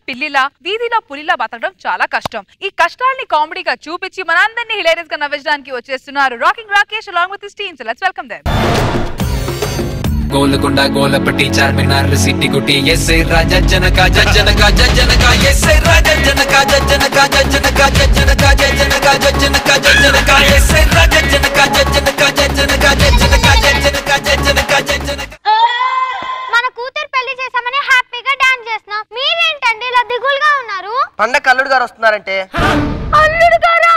పిల్లిలా వీధిలో పులిలా బతకడం చాలా కష్టం ఈ కష్టాల్ని కామెడీగా చూపించి మనందరినీ హిలేరియస్ గా నవ్వించడానికి వచ్చేస్తున్నారు rocking Rakesh along with teams let's welcome them Golconda గోలపట్టి చార్మినార్ సిట్టి గుట్టి ఎస్ఐ రాజా జనక జనక జనక ఎస్ఐ రాజా జనక జనక జనక జనక జనక జనక జనక ఎస్ఐ రాజా జనక జనక జనక జనక జనక జనక జనక మన కూతురు పెళ్లి చేసామని హ్యాపీగా డాన్స్ చేస్తున్నాం మీరేంటండి ఇలా దిగులుగా ఉన్నారు పండగ అల్లుడు గారు వస్తున్నారంటే అల్లుడు గారా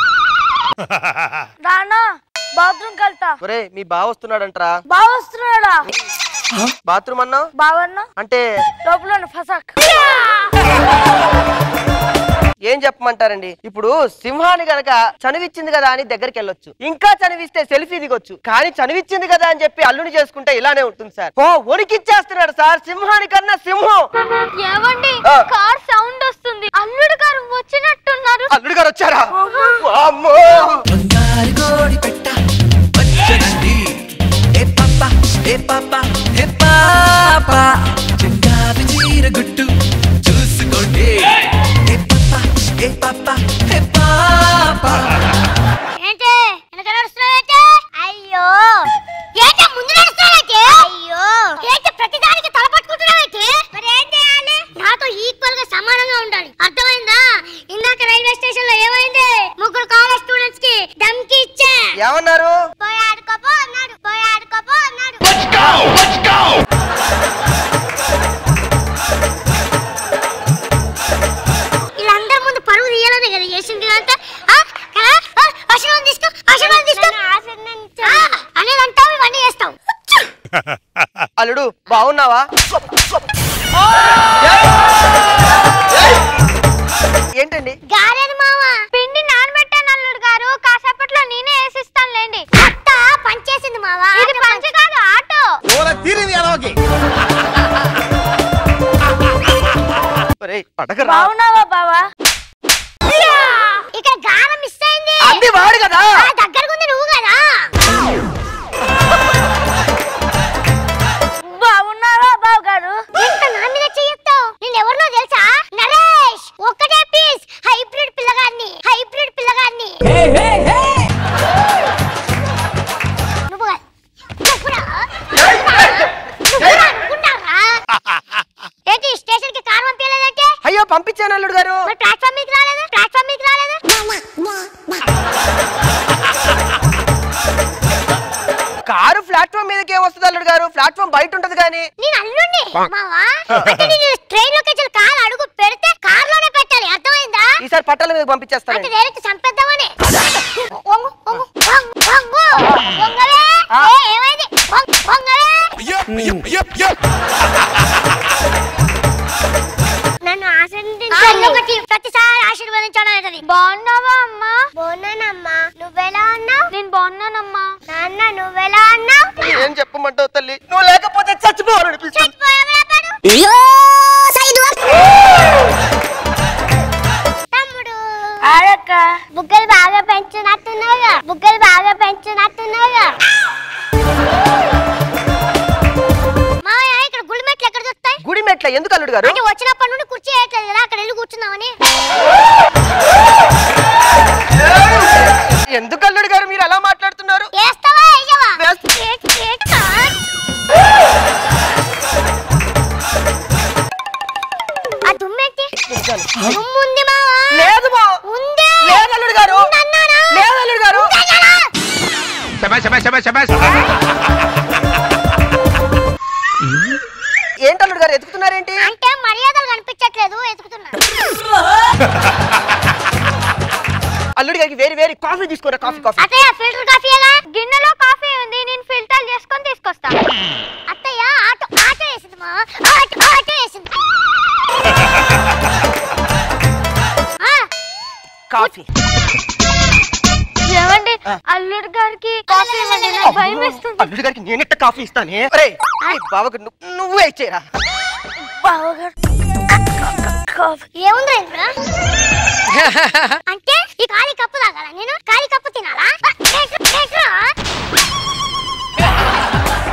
నానా బాత్రూమ్ వెళ్తా ఒరే మీ బావ వస్తున్నాడంట్రా బావ వస్తున్నాడా బాత్రూమ్ అన్నా బావన్నా అంటే లోపల ఫసక్ ఏం చెప్పమంటారండి ఇప్పుడు సింహాన్ని గనక చనువిచ్చింది కదా అని దగ్గరికి వెళ్ళొచ్చు ఇంకా చనువిస్తే సెల్ఫీ దిగొచ్చు కానీ చనువిచ్చింది కదా అని చెప్పి అల్లుని చేసుకుంటే ఇలానే ఉంటుంది సార్ ఓ వణికిచ్చేస్తున్నాడు సార్ సింహాని కన్నా సింహం ఏమండి ఆ. కార్ సౌండ్ వస్తుంది అల్లుడు గారు వచ్చినట్టున్నారు అల్లుడు గారు వచ్చారా అమ్మో బంగారు కోడి పెట్ట వచ్చనండి ఏ పాప ఏ పాప ఏ పాప చెంగావి చీర గుట్టు చూసుకోండి ఏ పాప ఏ పాప ఏ పాప ఏంటి వెనక నడుస్తున్నావేంటి అయ్యో ఏంటి ముందు నడుస్తున్నావేంటి అయ్యో ఏంటి ప్రతిదానికి తల పట్టుకుంటున్నావేంటి మరి ఏం చేయాలి నాతో ఈక్వల్ గా సమానంగా ఉండాలి అర్థమైందా ఇందాక రైల్వే స్టేషన్ లో ఏమైంది ముగ్గురు కాలేజ్ స్టూడెంట్స్ కి ధమ్కి ఇచ్చా ఏమన్నారు పోయి ఆడుకోపో అన్నాడు పోయి ఆడుకోపో అన్నాడు వీళ్ళందరి ముందు పరువు తీయాలనే కదా చేసింది అంతా ఆ? ఆ? ఆ? ఆశీర్వాదం తీసుకో ఆశీర్వాదం తీసుకో ఆ, అనేది అంటావు ఇవన్నీ చేస్తావు అల్లుడు బాగున్నావా ఏంటండి గారెలు మామ పిండి నానబెట్టాను అల్లుడు గారు కాసేపట్లో నేనే వేసిస్తానులేండి అత్త పంచేసింది మావా ఇది పంచ కాదు ఆటో ఒరేయ్, పడకరా బాగున్నావా బావా ఇక్కడ గారం మిస్ అయింది అంది వాడు కదా ఆ, దగ్గరగా ఉంది నువ్వు కదా బాగున్నావా బావు గారు ఎంత నా మీద చెయ్యొత్తావు నేను ఎవరినో తెలుసా నరేష్ ఒక్కటే పీస్ హైబ్రిడ్ పిల్లగాన్ని హైబ్రిడ్ పిల్లగాన్ని నువ్వు కాదు. నువ్వురా. నువ్వురా అనుకున్నారా? ఏంటి స్టేషన్ కి కార్ పంపించలేదంటే అయ్యో పంపించాను అల్లుడు గారు మరి ప్లాట్ఫామ్ మీదకి రాలేదా ప్లాట్ఫామ్ మీదకి రాలేదా కారు ప్లాట్ఫామ్ మీదకి ఏమొస్తుంది అల్లుడు గారు ప్లాట్ఫామ్ బయట ఉంటది కానీ నేను అల్లుండి మావా అంటే నేను ట్రైన్ లోకి వచ్చి కాలు అడుగు పెడితే కార్ లోనే పెట్టాలి అర్థమైందా ఈసారి పట్టాల మీద అంటే పంపించేస్తాను డైరెక్ట్ చంపేద్దామని వంగు, వంగు, వంగు, వంగు. వంగవే. ఆ. ఏ, ఏమైంది వంగు, వంగవే. నన్ను ఆశీర్వదించండి ఒకటి ప్రతిసారి ఆశీర్వదించడం అవుతుంది బాగున్నావా అమ్మా బాగున్నానమ్మా నువ్వెలా అన్నావు నేను బాగున్నానమ్మా నాన్న నువ్వెలా అన్నావు ఏం చెప్పమంటావు తల్లి నువ్వు లేకపోతే చచ్చిపోవాలనిపిస్తుంది తమ్ముడు ఆడక్క బుగ్గలు బాగా పెంచినట్టున్నావుగా బుగ్గలు బాగా పెంచినట్టున్నావుగా మామయ్య ఇక్కడ గుడి మెట్లు ఎక్కడ దొరుకుతాయి గుడి మెట్ల ఎందుకు అల్లుడు గారు అంటే వచ్చినప్పటి నుండి కుర్చీ వేయట్లేదు కదా అక్కడ వెళ్ళి కూర్చున్నామని ఎందుకు అల్లుడు గారు మీరు అలా మాట్లాడుతున్నారు వేస్తావా వేయవా వేస్తా. ఏ- ఏటా? ఆ దుమ్మేంటి దుమ్ము ఉంది మావా లేదు మా ఉంది లేదు అల్లుడు గారు ఉందన్నానా? లేదు అల్లుడు గారు ఉందన్నానా? ఏంటి అల్లుడు గారు ఎత్తుకుతున్నారేంటి అంటే మర్యాదలు కనిపించట్లేదు ఎతుకుతున్నా అల్లుడు గారికి వేరే వేరే కాఫీ తీసుకోరా కాఫీ కాఫీ అత్తయ్య ఫిల్టర్ కాఫీ ఎలా గిన్నెలో కాఫీ ఉంది నేను ఫిల్టర్ చేసుకొని తీసుకొస్తా అత్తయ్య ఆటో ఆటో వేసింది మా ఆటో ఆటో వేసింది ఆ, కాఫీ ఏమండి అల్లుడు గారికి కాఫీ ఇవ్వండి నాకు భయం వేస్తుంది అల్లుడు గారికి నేనెట్ట కాఫీ ఇస్తానే అరే బావకు నువ్వు నువ్వే ఇచ్చేరా బావగారు ఏముంది ఇంద్ర అంటే ఈ ఖాళీ కప్పు తాగాల నేను ఖాళీ కప్పు తినాలా ఏంట్రా, ఏంట్రా?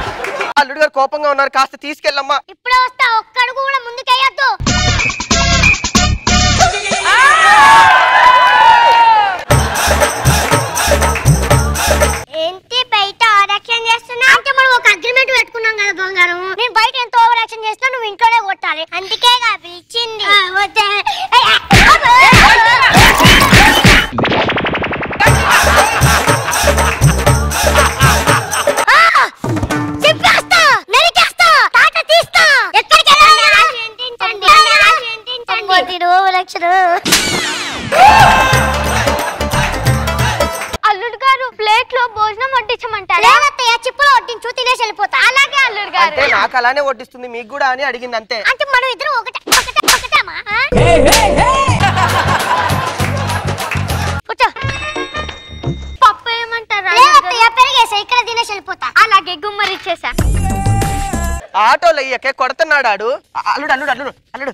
అల్లుడు గారు కోపంగా ఉన్నారు కాస్త తీసుకెళ్ళమ్మా ఇప్పుడే వస్తా ఒక్కడుగు కూడా ముందుకెయ్యొద్దు అలానే వడ్డిస్తుంది మీకు కూడా అని అడిగింది అంతే అంటే మనం ఇద్దరు ఒకటే ఒకటే ఒకటేమా ఆ? కూర్చో పప్పు ఏమంటారా పెరిగేసా ఇక్కడ తినేసి వెళ్ళిపోతా అలాగే గుమ్మరి ఇచ్చేసా ఆటోలో అయ్యాకే కొడుతున్నాడు ఆడు అల్లుడు అల్లుడు అల్లుడు అల్లుడు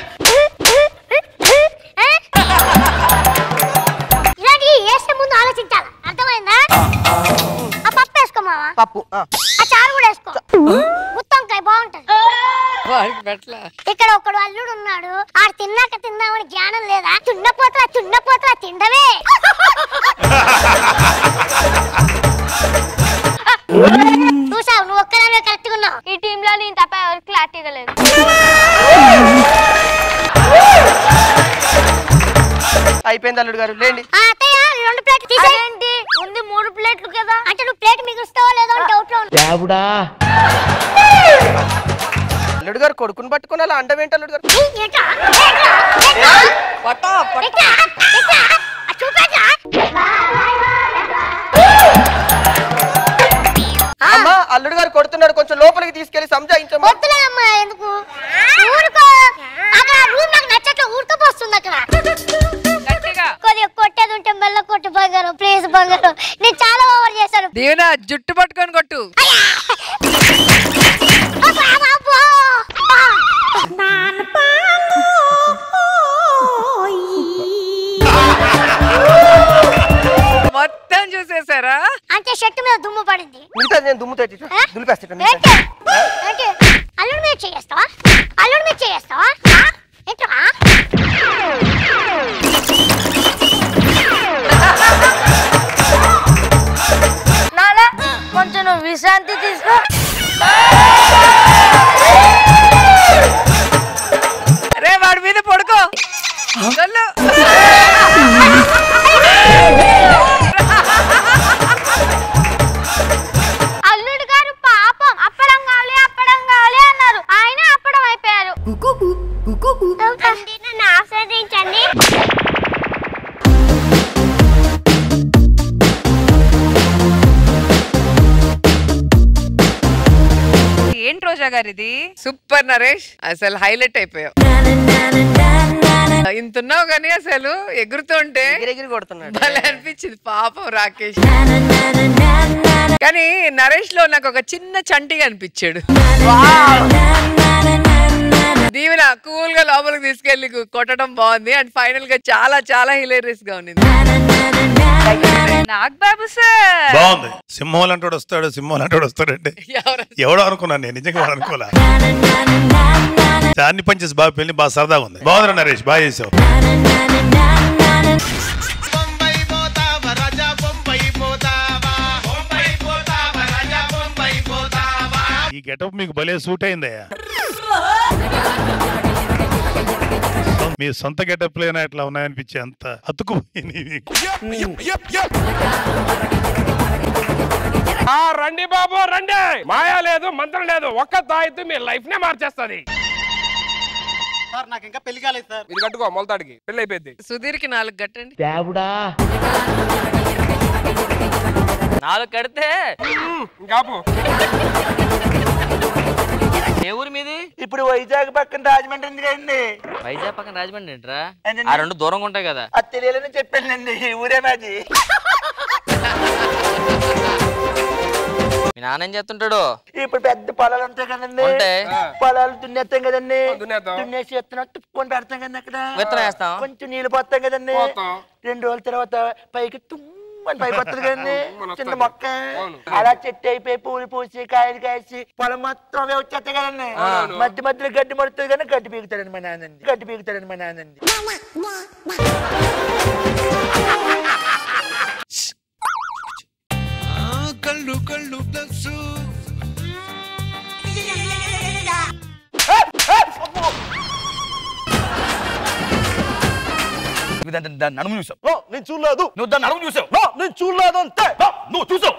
ఇలాంటి వేసే ముందు ఆలోచించాలి అర్థమైందా ఆ పప్పు వేసుకో మావా పప్పు ఆ. ఆ చారు కూడా వేసుకో గుత్తొంకాయ బాగుంటది ఇక్కడ ఒకడు అల్లుడు ఉన్నాడు ఆడు తిన్నాక తిందామని జ్ఞానం లేదా చున్నపోతలా చున్నపోతలా తిండవే చూసావు నువ్వు ఒక్కదానివే కరెక్ట్ ఉన్నావు ఈ టీమ్ లో నేను తప్ప ఎవరికి క్లారిటీగా లేదు అయిపోయింది అల్లుడు గారు లేండి ఆ అత్తయ్య ఈ రెండు ప్లేట్లు తీసేయ్ అదేంటి ఉంది మూడు ప్లేట్లు కదా అంటే నువ్వు ప్లేట్ మిగులుస్తావో లేదో అని డౌట్ లో ఉన్నా. అల్లుడు గారు కొడుకుని పట్టుకుని అలా అండం ఏంటి అల్లుడు గారు ఏయ్, ఏంట్రా? ఏంట్రా? ఏంట్రా? ఎట్లా? ఎట్లా? ఆ చూపెట్రా? ఆ, అమ్మా అల్లుడు గారు కొడుతున్నాడు కొంచెం లోపలికి తీసుకెళ్లి సంజాయించమ్మా వద్దులే అమ్మా ఎందుకు ఊరుకో అక్కడ రూమ్ నాకు నచ్చట్లే ఊరుకోపోస్తుంది అక్కడ గట్టిగా కొద్దిగా కొట్టేది ఉంటే మెల్ల కొట్టు బంగారం ప్లీజ్ బంగారం నేను చాలా ఓవర్ చేశాను దీవెన జుట్టు పట్టుకొని కొట్టు అబ్బా, అబ్బా, అబ్బా. మొత్తం చూసేసారా అంటే షర్ట్ మీద దుమ్ము పడింది మిగతా నేను దుమ్ము తట్టి ఆ? దులిపేస్తాను ఏంటి? ఏంటి? అల్లుడి మీద చేస్తావా అల్లుడి మీద చేస్తావా ఏంట్రా నానా కొంచెం నువ్వు విశ్రాంతి తీసుకో రే వాడి మీద పడుకో వెళ్ళు. అల్లుడు గారు పాపం అప్పడం కావాలి అప్పడం కావాలి అన్నారు ఆయన అప్పడం అయిపోయారు అండి, నన్ను ఆస్వాదించండి ఏంటి రోజా గారు ఇది సూపర్ నరేష్ అసలు హైలైట్ అయిపోయావు ఇంతున్నావు కానీ అసలు ఎగురుతుంటే ఎగిరెగిరి కొడుతున్నాడు భలే అనిపించింది పాపం రాకేష్ కానీ నరేష్ లో నాకు ఒక చిన్న చంటిగా అనిపించాడు దీవెన కూల్ గా లోపలికి తీసుకెళ్లి కొట్టడం బాగుంది అండ్ ఫైనల్ గా చాలా చాలా హిలేరియస్ గా ఉంది నాగ్ బాబు సార్ బాగుంది సింహం లాంటి వస్తాడు సింహం లాంటి వస్తాడంటే ఎవరు ఎవడో అనుకున్నాను నేను నిజంగా వాడు అనుకోలే దాన్ని పనిచేసి బాగా పెళ్లి బాగా సరదాగా ఉంది బాగుంది నరేష్ బాగా చేసావు ఈ గెటప్ మీకు భలే సూట్ అయిందయ్యా మీ సొంత గెటప్ లేనా ఇట్లా ఉన్నాయనిపించే అంత అతుకుపోయింది మీకు. ఆ రండి బాబు రండి మాయా లేదు మంత్రం లేదు ఒక్క తాయితూ మీ లైఫ్ నే మార్చేస్తుంది సార్ నాకు ఇంకా పెళ్లి కాలేదు సార్ ఇది కట్టుకో మొలతాడికి పెళ్లి అయిపోయింది సుధీర్కి నాలుగు గట్టండి నాలుగు కడితే ఇంకాపు ఏ ఊరి మీది ఇప్పుడు వైజాగ్ పక్కన రాజమండ్రి ఎందుకండి వైజాగ్ పక్కన రాజమండ్రి ఏంట్రా ఏంటండి? ఆ రెండు దూరంగా ఉంటాయి కదా అది తెలియాలని చెప్పానండి ఊరే మాది మీ నాన్న ఏం చేస్తుంటాడు ఇప్పుడు పెద్ద పొలాలు ఉంటాయి కదండి ఉంటాయి. పొలాలు దున్నేస్తాం కదండి ఆ, దున్నేస్తాం. దున్నేసి విత్తనం తుప్పుకొని పెడతాం కదండి అక్కడ విత్తనం వేస్తాం. కొంచెం నీళ్ళు పోతాం కదండి పోతాం. రెండు రోజుల తర్వాత పైకి తుమ్మని పైకి వస్తుంది కదండి తుమ్మని చిన్న వస్తది. మొక్క అవును. అలా చెట్టు అయిపోయి పూలు పూసి కాయలు కాసి పొలం మొత్తం అవే వచ్చేస్తాయి కదండి అవును. మధ్య మధ్యలో గడ్డి మడుతుంది కానీ గడ్డి పీకుతాడండి మా నాన్నండి గడ్డి పీకుతాడండి మా నాన్నండి కళ్ళు కళ్ళు ప్లస్ దాన్ని నడుము చూసావు నేను చూడలేదు నువ్వు దాన్ని నడుము చూసావు నేను చూడలేదు అంతే నువ్వు చూసావు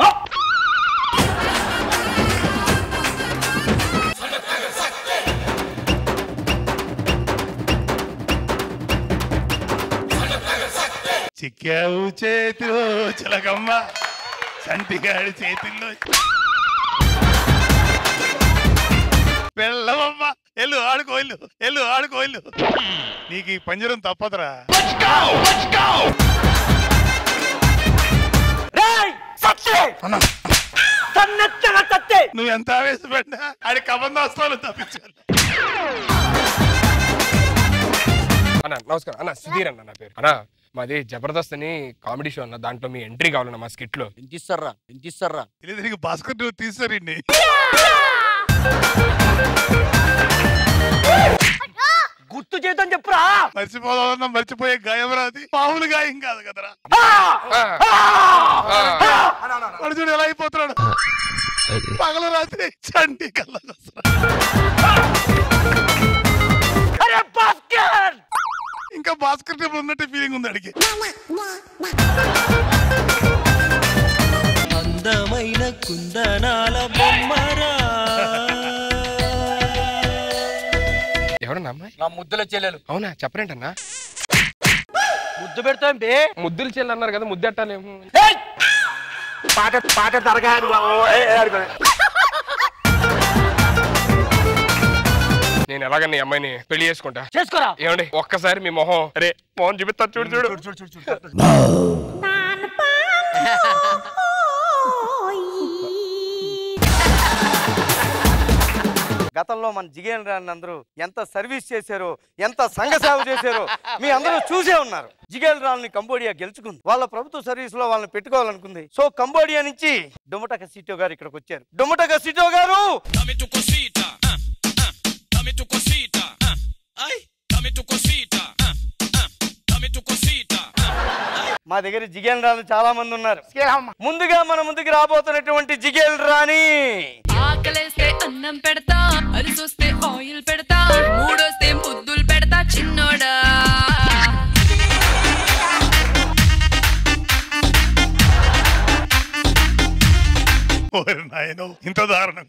చిక్కావు చేతిలో చిలకమ్మ సంటిగాడి చేతుల్లో వెళ్ళవమ్మా ఎల్లు ఆడుకో ఎల్లు ఎల్లు ఆడుకో ఎల్లు నీకు ఈ పంజరం తప్పదురా నువ్వు ఎంత ఆవేశపడినా ఆడి కబందాస్తాలు తప్పించాలి అన్న నమస్కారం అన్న సుధీర్ అన్న నా పేరు అన్న మాది జబర్దస్త్ అని కామెడీ షో అన్న దాంట్లో మీ ఎంట్రీ కావాలన్న మా స్కిట్ లో ఎంత ఇస్తారా ఎంత ఇస్తారా ఇది నీకు భాస్కర్ నువ్వు తీసారండి గుర్తు చేద్దాం చెప్పురా మర్చిపోదామన్నా మర్చిపోయే గాయం రాది మామూలు గాయం కాదు కదరా వాడు చూడు ఎలా అయిపోతున్నాడు పగల రాత్రి చండి కళ్ళ అరే భాస్కర్ ఇంకా భాస్కర్ టేబుల్ ఉన్నట్టే ఫీలింగ్ ఉంది అడిగి అందమైన కుందనాల బొమ్మరా ఎవరన్నా అమ్మాయి నా ముద్దుల చెల్లెలు అవునా చెప్పరేంటన్నా ముద్దు పెడతాం బే ముద్దులు చెల్లి అన్నారు కదా ముద్దెట్టాలేము పాట పాట తరగారు నేను ఎలాగన్నా ఈ అమ్మాయిని పెళ్లి చేసుకుంటా చేసుకోరా ఏమండి ఒక్కసారి మీ మొహం అరే మొహం చూపిస్తా చూడు చూడు చూడు చూడు చూడు గతంలో మన జిగేన్ రాని అందరూ ఎంత సర్వీస్ చేశారో ఎంత సంఘ సేవ చేశారో మీ అందరూ చూసే ఉన్నారు జిగేల్ రాల్ని కంబోడియా గెలుచుకుంది వాళ్ళ ప్రభుత్వ సర్వీస్ లో వాళ్ళని పెట్టుకోవాలనుకుంది సో కంబోడియా నుంచి డొమటక సీటో గారు ఇక్కడికి వచ్చారు డొమటక సీటో గారు Dame tu cosita, ah, ah, dame tu cosita, ah, ay, dame tu cosita, ah, ah, dame tu cosita, ah. మా దగ్గర జిగేల్ రాణి చాలా మంది ఉన్నారు ముందుగా మన ముందుకు రాబోతున్నటువంటి జిగేల్ రాణి ఆకలేస్తే అన్నం పెడతా అరిసొస్తే ఆయిల్ పెడతా మూడొస్తే ముద్దులు పెడతా చిన్నోడా ఓరి నాయనో ఇంత దారుణం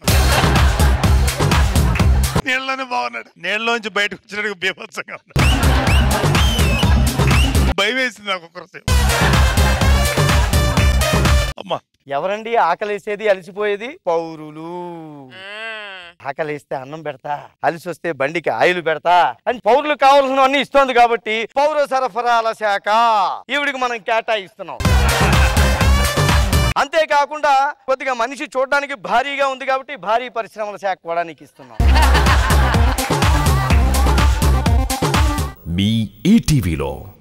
నీళ్ళలోనే బాగున్నాడు నీళ్ళలోంచి బయటకు వచ్చినట్టు బీభత్సంగా ఉన్నాడు భయం వేసింది నాకు ఒక్కరిసేపు అమ్మా ఎవరండి ఆకలేసేది అలసిపోయేది పౌరులు ఆకలిస్తే అన్నం పెడతా అలిసి వస్తే బండికి ఆయిల్ పెడతా అని పౌరులు కావాల్సినవన్నీ ఇస్తోంది కాబట్టి పౌర సరఫరాల శాఖ ఈవిడికి మనం కేటాయిస్తున్నాం అంతేకాకుండా కొద్దిగా మనిషి చూడడానికి భారీగా ఉంది కాబట్టి భారీ పరిశ్రమల శాఖ కూడా నీకు ఇస్తున్నాం మీ ఈటీవీలో